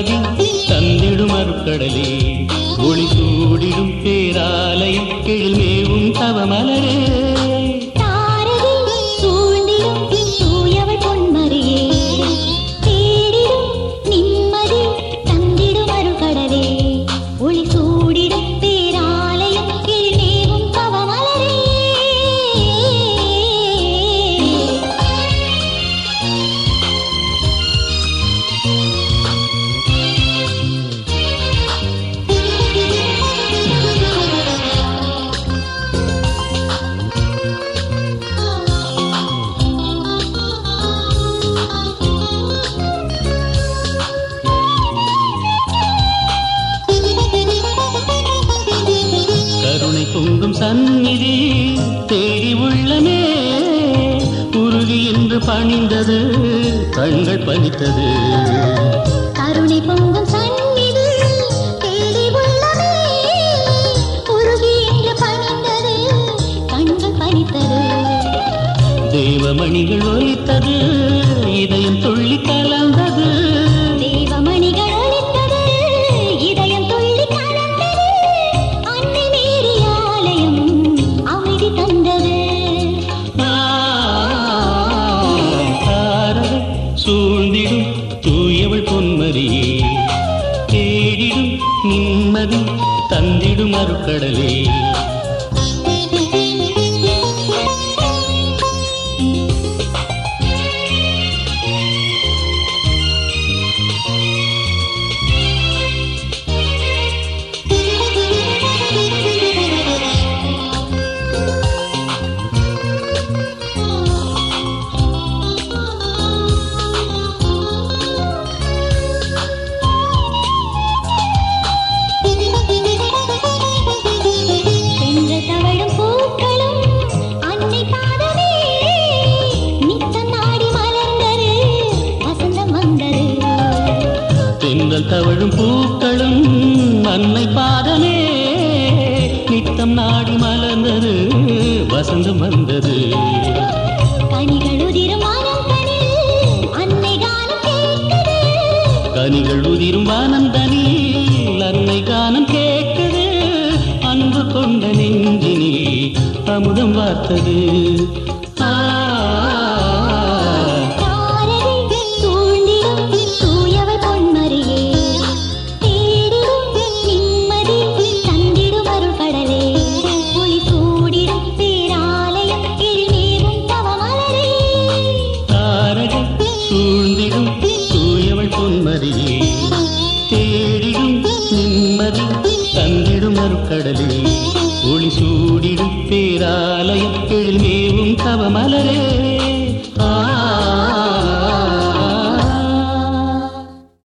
நிம்மதி தந்திடும் அருட்கடலே ஒளி சூடிடும் பேராலயம் எழில்மேவும் தவமலரே தாரகை சூழ்ந்திடும் தூயவள் பொன்மரியே தேடிடும் நிம்மதி தந்திடும் அருகடலே ஒளி சூடிடும் பேராலயம் கீழ்மேவும் பவமலரே கருணை பொங்கும் சந்நிதி தேடி உள்ளமே உருகி என்று பணிந்தது கண்கள் பனித்தது கருணை பொங்கும் சந்நிதி தேடி உள்ளமே உருகி என்று பணிந்தது கண்கள் பனித்தது தேவமணிகள் ஒலித்தது இதயம் துள்ளி கலந்தது தேவமணிகள் ஒலித்தது இதயம் துள்ளி கலந்தது அன்னை மேரி ஆலயம் அமைதி தந்தது தாரகை சூழ்ந்திடும் தூயவள் பொன்மரியே தேடிடும் நிம்மதி தந்திடும் அருட்கடலே சென்ற தவழும் பூக்களும் அன்னை பாதமே நித்தம் நாடி மலர்ந்தது வசந்தம் வந்தது தென்றல் தவழும் பூக்களும் அன்னை பாதமே நித்தம் நாடி மலர்ந்தது வசந்தம் வந்தது கனிகள் உதிரும் ஆனந்தனில் அன்னை காலம் கேட்குது கனிகள் உதிரும் வானந்தனில் அன்னை கானம் கேட்குது அன்பு கொண்ட நெஞ்சினில் அமுதம் வார்த்தது ஆ, தாரகை சூழ்ந்திடும் தூயவள் பொன்மரியே தேடிடும் நிம்மதி தந்திடும் அருள்கடலே ஒளி சூடிடும் பேராலயம் எழில்மேவும் தவமலரே தாரகை சூழ்ந்திடும் தூயவள் பொன்மரியே தேடிடும் நிம்மதி தந்திடும் அருட்கடலே ஒளி சூடிடும் பேராலயம் எழில்மேவும் தவமலரே